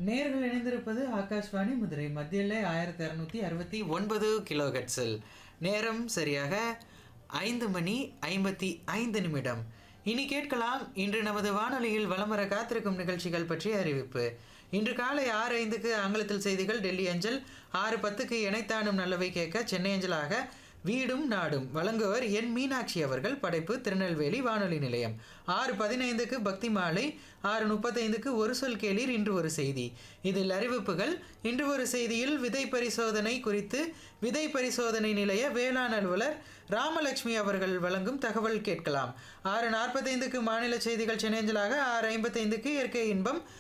நேர்கள் இணைந்திருப்பது ஆகாஷ்வாணி மதுரை மத்தியிலே ஆயிரத்தி இரநூத்தி அறுபத்தி ஒன்பது கிலோ ஹெட்ஸில் நேரம் சரியாக ஐந்து மணி ஐம்பத்தி ஐந்து நிமிடம் இனி கேட்கலாம் இன்று நமது வானொலியில் வலம் வர காத்திருக்கும் நிகழ்ச்சிகள் பற்றிய அறிவிப்பு இன்று காலை ஆறு ஐந்துக்கு ஆங்கிலத்தில் செய்திகள் டெல்லி அஞ்சல் ஆறு பத்துக்கு இணைத்தானும் நல்லவை கேட்க சென்னை அஞ்சலாக வீடும் நாடும் வழங்குவர் என் மீனாட்சி அவர்கள் படைப்பு திருநெல்வேலி வானொலி நிலையம் ஆறு பதினைந்துக்கு பக்தி மாலை ஆறு முப்பத்தைந்துக்கு ஒரு சொல் கேளீர் இன்று ஒரு செய்தி இதில் அறிவிப்புகள் இன்று ஒரு செய்தியில் விதை பரிசோதனை குறித்து விதை பரிசோதனை நிலைய வேளாண் அலுவலர் ராமலட்சுமி அவர்கள் வழங்கும் தகவல் கேட்கலாம் ஆறு நாற்பத்தைந்துக்கு மாநில செய்திகள் சென்னைஞ்சலாக ஆறு ஐம்பத்தைந்துக்கு இயற்கை இன்பம்